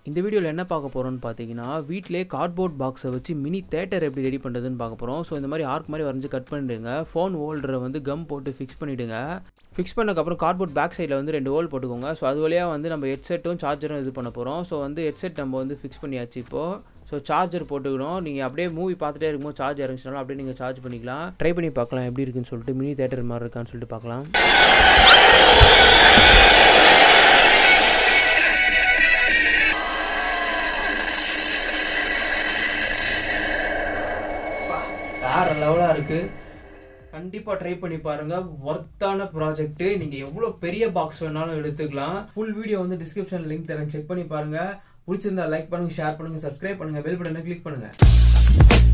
இந்த வீடியோவில் என்ன பார்க்க போகிறோம்னு பார்த்தீங்கன்னா வீட்டிலே கார்ட்போர்ட் பாக்ஸை வச்சு மினி தேட்டர் எப்படி ரெடி பண்ணுறதுன்னு பார்க்க போகிறோம் ஸோ இந்த மாதிரி ஆர்க் மாதிரி வரைஞ்சி கட் பண்ணிடுங்க ஃபோன் ஹோல்டரை வந்து கம் போட்டு ஃபிக்ஸ் பண்ணிவிடுங்க ஃபிக்ஸ் பண்ணக்கப்புறம் கார்ட்போர்ட் பேக் சைடில் வந்து ரெண்டு ஹோல் போட்டுக்கோங்க ஸோ அது வழியாக வந்து நம்ம ஹெட்செட்டும் சார்ஜரும் இது பண்ண போகிறோம் ஸோ வந்து ஹெட்செட் நம்ம வந்து ஃபிக்ஸ் பண்ணியாச்சு இப்போது ஸோ சார்ஜர் போட்டுக்கணும் நீங்கள் அப்படியே மூவி பார்த்துட்டே இருக்கும்போது சார்ஜ் இறங்கிச்சினாலும் அப்படியே நீங்கள் சார்ஜ் பண்ணிக்கலாம் ட்ரை பண்ணி பார்க்கலாம் எப்படி இருக்குன்னு சொல்லிட்டு மினி தேட்டர் மாதிரி இருக்கான்னு சொல்லிட்டு பார்க்கலாம் வேற லெவலாக இருக்குது கண்டிப்பாக ட்ரை பண்ணி பாருங்க ஒர்த்தான ப்ராஜெக்ட் நீங்கள் எவ்வளோ பெரிய பாக்ஸ் வேணாலும் எடுத்துக்கலாம் ஃபுல் வீடியோ வந்து டிஸ்கிரிப்ஷன் லிங்க் தரேன் செக் பண்ணி பாருங்க பிடிச்சிருந்தா லைக் பண்ணுங்க ஷேர் பண்ணுங்க சப்ஸ்கிரைப் பண்ணுங்க பெல் பட்டனை கிளிக் பண்ணுங்க